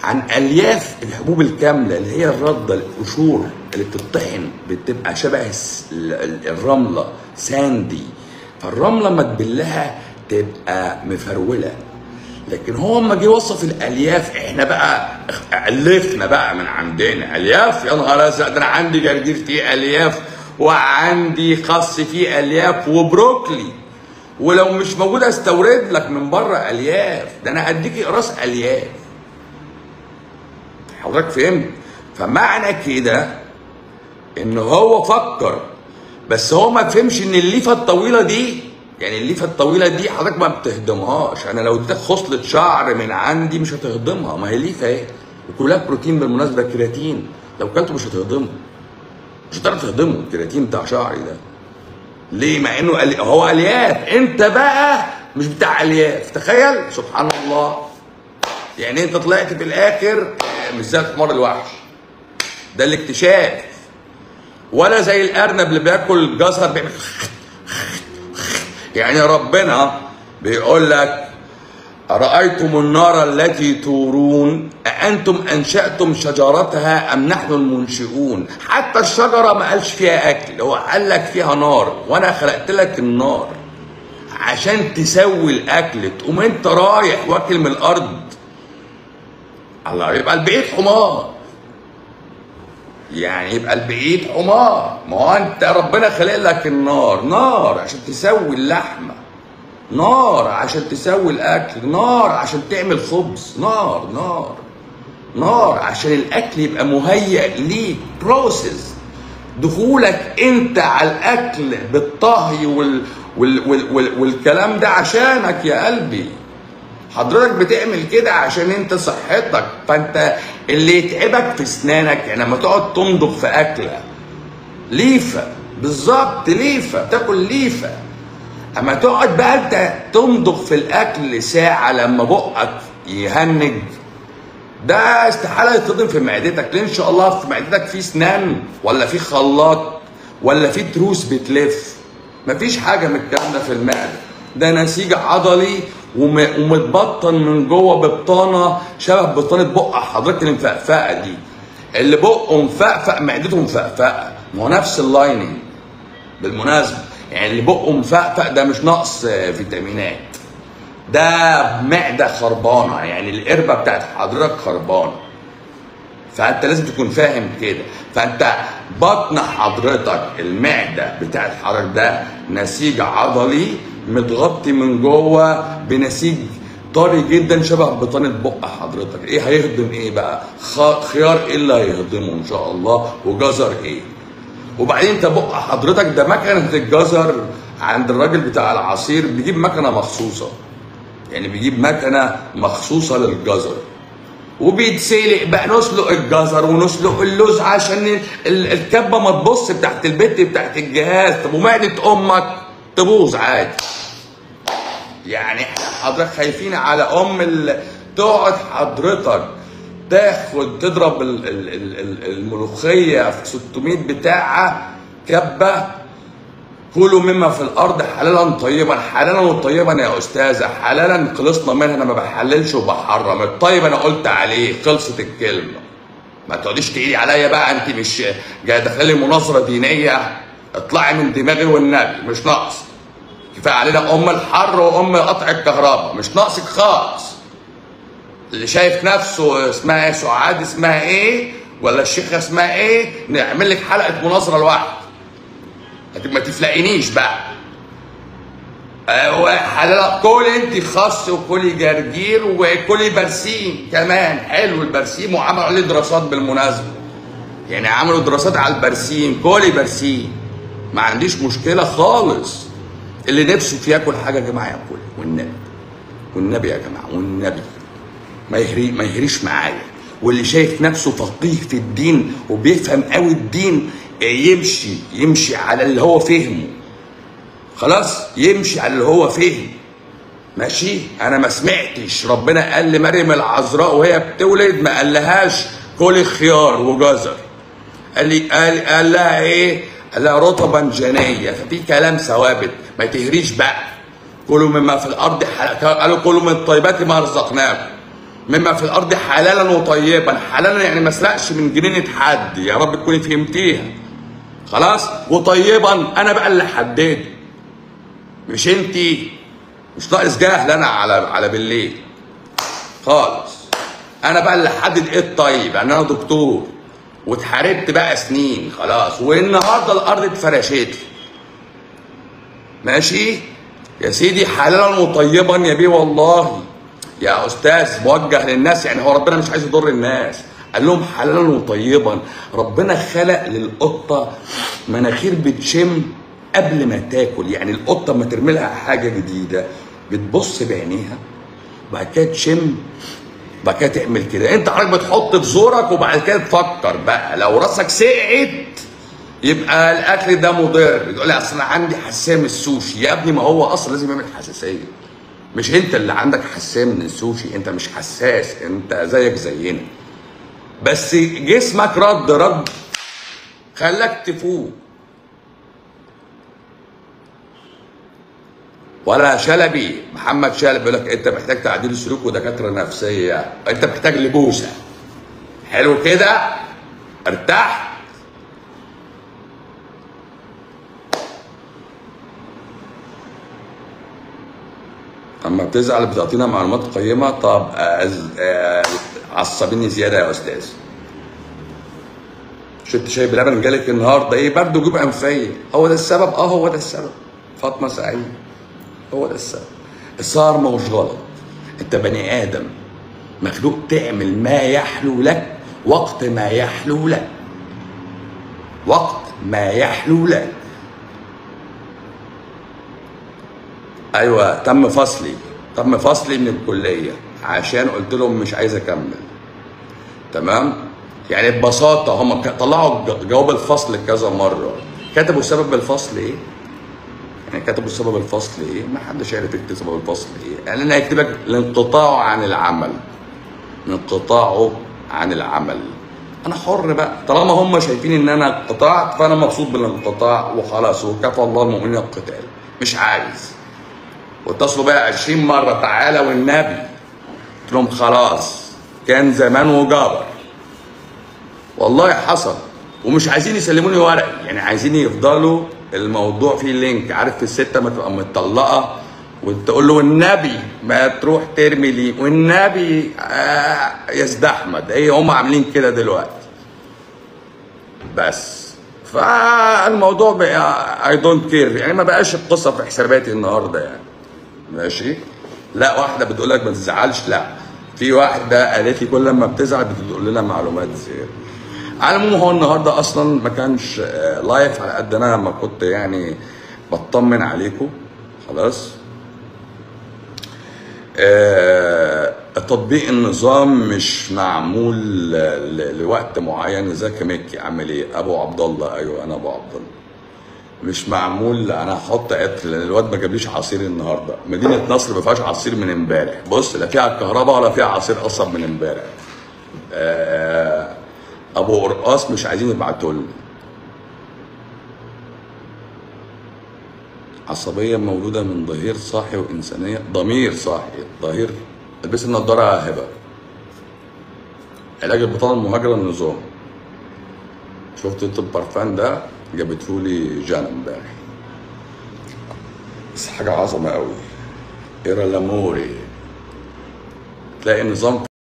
عن الياف الحبوب الكامله اللي هي الرده القشور اللي بتطحن بتبقى شبه الس- ال- ال- الرمله ساندي فالرمله لما تبلها تبقى مفروله لكن هو لما جه وصف الالياف احنا بقى الفنا بقى من عندنا الياف يا نهار ازرق ده انا عندي جرجير فيه الياف وعندي خس فيه الياف وبروكلي ولو مش موجود استورد لك من بره الياف ده انا هديك اقراص الياف حضرتك فهمت فمعنى كده ان هو فكر بس هو ما فهمش ان الليفه الطويله دي يعني الليفه الطويله دي حضرتك ما بتهضمهاش انا لو اديتك خصله شعر من عندي مش هتهضمها ما هي ليفه اهي وكلها بروتين بالمناسبه كرياتين لو كلته مش هتهضمه مش هتعرف تهضمه الكرياتين بتاع شعري ده ليه مع انه ألي... هو الياف انت بقى مش بتاع الياف تخيل سبحان الله يعني انت طلعت في الاخر آه، مش زي حمار الوحش ده الاكتشاف ولا زي الارنب اللي بياكل جزر بيعمل يعني ربنا بيقول لك أرأيتم النار التي تورون أأنتم أنشأتم شجرتها أم نحن المنشئون حتى الشجرة ما قالش فيها أكل هو قال لك فيها نار وأنا خلقت لك النار عشان تسوي الأكل تقوم أنت رايح واكل من الأرض الله يبقى البعيد حمار يعني يبقى البعيد حمار ما هو انت ربنا خلق لك النار نار عشان تسوي اللحمه نار عشان تسوي الاكل نار عشان تعمل خبز نار نار نار عشان الاكل يبقى مهيأ ليك بروسيس دخولك انت على الاكل بالطهي وال وال وال وال والكلام ده عشانك يا قلبي حضرتك بتعمل كده عشان انت صحتك فانت اللي يتعبك في اسنانك يعني لما تقعد تمضغ في اكله ليفه بالظبط ليفه تاكل ليفه اما تقعد بقى انت تمضغ في الاكل ساعه لما بقك يهنج ده استحاله يتهضم في معدتك لان ان شاء الله في معدتك في اسنان ولا في خلاط ولا في تروس بتلف مفيش حاجه من الكلام ده في المعده ده نسيج عضلي وم- ومتبطن من جوه ببطانه شبه بطانه بق حضرتك اللي مفقفقه دي اللي بقه مفقفق معدته مفقفقه ما هو نفس اللايننج بالمناسبه يعني اللي بقه مفقفق ده مش نقص آه، فيتامينات ده معده خربانه يعني القربه بتاعت حضرتك خربانه فانت لازم تكون فاهم كده فانت بطن حضرتك المعده بتاعت حضرتك ده نسيج عضلي متغطي من جوه بنسيج طري جدا شبه بطانه بق حضرتك ايه هيهضم ايه بقى خ- خيار ايه اللي هيهضمه ان شاء الله وجزر ايه وبعدين انت بق حضرتك ده مكنه الجزر عند الراجل بتاع العصير بيجيب مكنه مخصوصه يعني بيجيب مكنه مخصوصه للجزر وبيتسلق بقى نسلق الجزر ونسلق اللوز عشان ال- الكبه ما تبص بتاعت البت بتاعت الجهاز طب ومعده امك تبوظ عادي يعني احنا حضرتك خايفين على ام ال... تقعد حضرتك تاخد تضرب ال- ال- ال- ال- الملوخيه في 600 بتاعه كبه كلوا مما في الارض حلالا طيبا حلالا وطيبا يا استاذه حلالا خلصنا منها انا ما بحللش وبحرم الطيب انا قلت عليه خلصت الكلمه ما تقعديش تقولي عليا بقى انت مش جايه داخلي مناظره دينيه اطلعي من دماغي والنبي مش ناقص كفايه علينا ام الحر وام قطع الكهرباء مش ناقصك خالص اللي شايف نفسه اسمها ايه سعاد اسمها ايه ولا الشيخه اسمها ايه نعمل لك حلقه مناظره لوحدك لكن ما تفلقينيش بقى آه، حلال كلي انت خس وكلي جرجير وكلي برسيم كمان حلو البرسيم وعملوا عليه دراسات بالمناسبه يعني عملوا دراسات على البرسيم كلي برسيم ما عنديش مشكله خالص اللي نفسه في ياكل حاجه يا جماعه ياكل والنبي والنبي يا جماعه والنبي ما يهري ما يهريش معايا واللي شايف نفسه فقيه في الدين وبيفهم قوي الدين يمشي يمشي على اللي هو فهمه خلاص يمشي على اللي هو فهم ماشي انا ما سمعتش ربنا قال لمريم العذراء وهي بتولد ما قالهاش كلي خيار وجزر قال لي قال قال لها ايه قال لها رطبا جنيه ففي كلام ثوابت ما تهريش بقى كلوا مما في الارض حلال قالوا كلوا من طيبات ما رزقناكم مما في الارض حلالا وطيبا حلالا يعني ما اسرقش من جنينه حد يا رب تكوني فهمتيها خلاص وطيبا انا بقى اللي حدده مش انتي مش ناقص جهل انا على على بالليل خالص انا بقى اللي حدد ايه الطيب يعني انا دكتور واتحاربت بقى سنين خلاص والنهارده الارض اتفرشت لي. ماشي يا سيدي حلالا وطيبا يا بيه والله يا استاذ موجه للناس يعني هو ربنا مش عايز يضر الناس قال لهم حلالا وطيبا ربنا خلق للقطه مناخير بتشم قبل ما تاكل يعني القطه ما ترمي لها حاجه جديده بتبص بعينيها وبعد كده تشم وبعد كده تعمل كده انت حضرتك بتحط في زورك وبعد كده تفكر بقى لو راسك سقعت يبقى الاكل ده مضر بتقول لي اصل انا عندي حساسيه من السوشي يا ابني ما هو اصلا لازم يعمل حساسيه مش انت اللي عندك حساسيه من السوشي انت مش حساس انت زيك زينا بس جسمك رد رد خلاك تفوق ولا شلبي محمد شلبي بيقول لك انت محتاج تعديل سلوك ودكاتره نفسيه انت محتاج لبوسه حلو كده ارتاح اما بتزعل بتعطينا معلومات قيمه طب أز... آه، عصبيني زياده يا استاذ شربت شاي بلبن جالك النهارده ايه برضه جيوب انفيه هو ده السبب اه هو ده السبب فاطمه سعيد هو ده السبب السهر ما هوش غلط انت بني ادم مخلوق تعمل ما يحلو لك وقت ما يحلو لك وقت ما يحلو لك ايوه تم فصلي تم فصلي من الكليه عشان قلت لهم مش عايز اكمل تمام يعني ببساطه هم ك- طلعوا ج- جواب الفصل كذا مره كتبوا سبب الفصل ايه يعني كتبوا سبب الفصل ايه ما حدش عارف يكتب سبب الفصل ايه يعني انا هيكتب لك الانقطاع عن العمل انقطاعه عن العمل انا حر بقى طالما هم شايفين ان انا انقطعت فانا مبسوط بالانقطاع وخلاص وكفى الله المؤمنين القتال مش عايز واتصلوا بقى 20 مره تعالى والنبي قلت لهم خلاص كان زمان وجبر والله حصل ومش عايزين يسلموني ورقي يعني عايزين يفضلوا الموضوع فيه لينك عارف الست ما تبقى مطلقه وتقول له والنبي ما تروح ترمي لي والنبي آه يا سيد احمد ايه هم عاملين كده دلوقتي بس فالموضوع بقى اي دونت كير يعني ما بقاش القصه في حساباتي النهارده يعني ماشي لا واحده بتقول لك ما تزعلش لا في واحده قالت لي كل لما بتزعل بتقول لنا معلومات زياده على العموم هو النهارده اصلا ما كانش آه، لايف على قد انا ما كنت يعني بطمن عليكم خلاص آه، تطبيق النظام مش معمول ل- ل- لوقت معين ازيك يا مكي عامل ايه ابو عبد الله ايوه انا ابو عبد الله مش معمول انا هحط عطر لان الواد ما جابليش عصير النهارده مدينه نصر ما فيهاش عصير من امبارح بص لا فيها كهرباء ولا فيها عصير اصلا من امبارح آه، ابو قرقاص مش عايزين يبعتوا لنا عصبية مولودة من ضمير صاحي وإنسانية ضمير صاحي ضمير البس النضارة يا هبة علاج البطانة المهاجرة النظام شفت انت البرفان ده جابتهولي جانا امبارح بس حاجة عظمة قوي ايرا لاموري تلاقي النظام